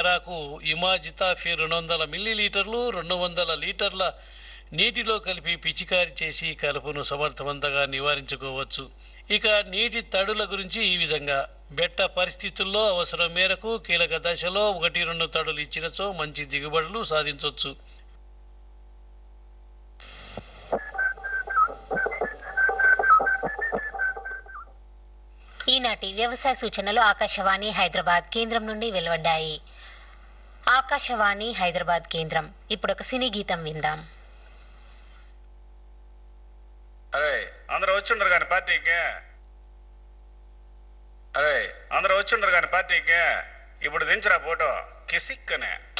ఎకరాకు ఇమాజితాఫీ రెండు వందల మిల్లీలీటర్లు రెండు వందల లీటర్ల నీటిలో కలిపి పిచికారి చేసి కలుపును సమర్థవంతంగా నివారించుకోవచ్చు ఇక నీటి తడుల గురించి ఈ విధంగా బెట్ట పరిస్థితుల్లో అవసరం మేరకు కీలక దశలో ఒకటి రెండు తడులు ఇచ్చినచో మంచి దిగుబడులు సాధించవచ్చు ఈనాటి వ్యవసాయ సూచనలు ఆకాశవాణి హైదరాబాద్ కేంద్రం నుండి వెలువడ్డాయి ఆకాశవాణి హైదరాబాద్ కేంద్రం ఇప్పుడు ఒక సినీ గీతం విందాం అరే అందరూ వచ్చిండ్రు కానీ పార్టీకి అరే అందరూ వచ్చిండ్రు కానీ పార్టీకి ఇప్పుడు దించరా ఫోటో కిసిక్ అనే